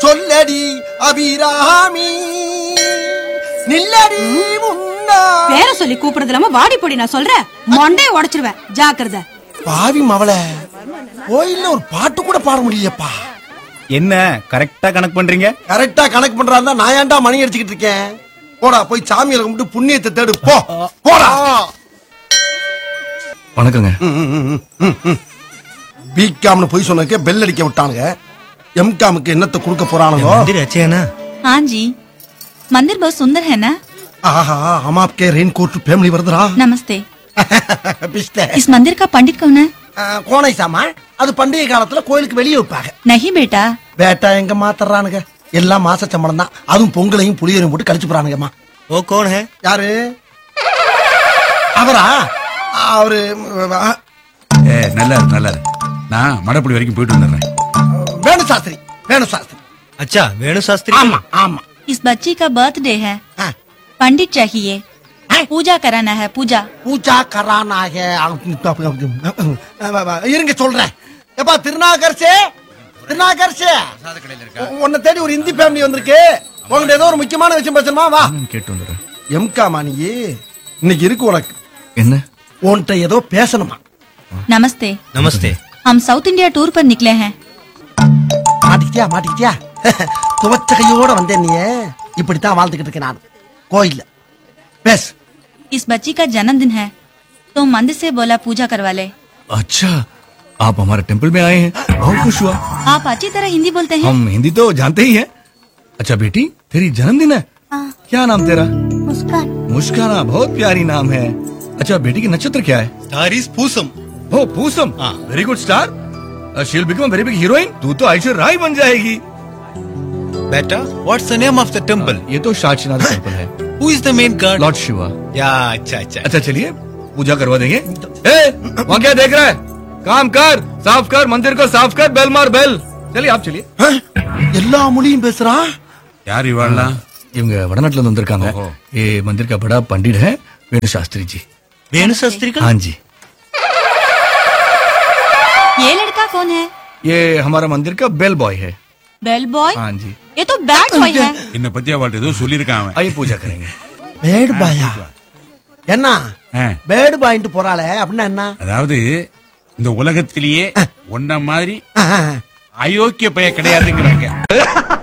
சொல்லடி அபிராமி நில்லடி முன்னா பேர சொல்லி கூப்பிடுறது இல்லாம வாடி பொடி நான் சொல்றேன் மண்டைய உடைச்சிருவேன் ஜாக்கிரதை பாவி மவள கோயில்ல ஒரு பாட்டு கூட பாட முடியலையப்பா என்ன கரெக்டா கணக்கு பண்றீங்க கரெக்டா கணக்கு பண்றாருந்தா நான் ஏன்டா மணி அடிச்சுக்கிட்டு இருக்கேன் போடா போய் சாமியை கும்பிட்டு புண்ணியத்தை தேடு போ போடா வணக்கங்க பிகாம்னு போய் சொன்னதுக்கே பெல் அடிக்க விட்டானுங்க எம்காமுக்கு என்னத்தை கொடுக்க போறானுங்க मंदिर अच्छे है ना हाँ जी मंदिर बहुत सुंदर है ना ஆஹா हम आपके रेन कोट फैमिली வருதுடா नमस्ते பிஸ்தே इस मंदिर का पंडित कौन है கோனை சாமா அது பண்டிகை காலத்துல கோயிலுக்கு வெளியே வைப்பாங்க नहीं बेटा பேட்டா எங்க மாத்தறானுங்க எல்லாம் மாச சம்பளம் தான் அதுவும் பொங்கலையும் புளியரையும் போட்டு கழிச்சு போறானுங்கம்மா वो कौन है யாரு அவரா அவரு அஹ், ஏ நல்லா இரு நல்லா இரு நான் மடப்படி வரைக்கும் போயிட்டு வந்துடுறேன் வேணு சாஸ்திரி வேணு சாஸ்திரி अच्छा वेणु शास्त्री ஆமா ஆமா इस बच्ची का बर्थडे है ஆ, पंडित चाहिए हैं? पूजा कराना है पूजा பூஜா கரானாக இருங்க சொல்றேன் எப்பா திருநாகர்சே திருநாகர்சே உன்னை தேடி ஒரு இந்தி ஃபேமிலி வந்திருக்கு உங்ககிட்ட ஏதோ ஒரு முக்கியமான விஷயம் பேசணுமா வா கேட்டு வந்துடுறேன் எம்கா மாணியே இன்னைக்கு இருக்கு உனக்கு என்ன உன்கிட்ட ஏதோ பேசணுமா नमस्ते नमस्ते हम साउथ इंडिया टूर पर निकले हैं மாட்டிக்கிட்டியா மாட்டிக்கிட்டியா துவச்ச கையோட வந்தேன் நீ இப்படித்தான் வாழ்ந்துகிட்டு இருக்கேன் நான் கோயில்ல பேசு इस बच्ची का जन्मदिन है तो मंदिर से बोला पूजा करवा ले अच्छा आप हमारे टेम्पल में आए हैं बहुत खुश हुआ आप अच्छी तरह हिंदी बोलते हैं हम हिंदी तो जानते ही हैं अच्छा बेटी तेरी जन्मदिन है हाँ, क्या नाम तेरा मुस्कान मुस्काना बहुत प्यारी नाम है अच्छा बेटी की नक्षत्र क्या है तारीस पूसम ओ पूसम हाँ। Very good star she'll become very big heroine तू तो ऐश्वर्या राय बन जाएगी बेटा what's the name of the temple ये तो शाचनाथ टेम्पल है who is the main god lord Shiva या अच्छा अच्छा अच्छा चलिए पूजा करवा देंगे ए, वहाँ क्या देख रहा है काम कर साफ कर मंदिर को साफ कर बेल मार बेल चलिए आप चलिए அஹ், எல்லா மொழியும் பேசுறான் யார் இவாள்லாம் இவங்க வடநாட்டுல இருந்து வந்திருக்காங்க ஓஹோ. ये मंदिर का बड़ा पंडित है वेणु शास्त्री जी वेणु शास्त्री का हाँ जी ये लड़का कौन है ये हमारा मंदिर का बेल बॉय है बेल बॉय हाँ जी ये तो बैड बॉय है என்னை பத்தி அவள்கிட்ட ஏதோ சொல்லியிருக்கான் அவன் आइए पूजा करेंगे பேடு பாயா என்ன ஆ, பேடு பாயிண்ட் போறாளே அப்படின்னா என்ன அதாவது இந்த உலகத்திலேயே உன்ன மாதிரி அஹ், அஹ். அயோக்கிய பைய கிடையாதுங்கிறாங்க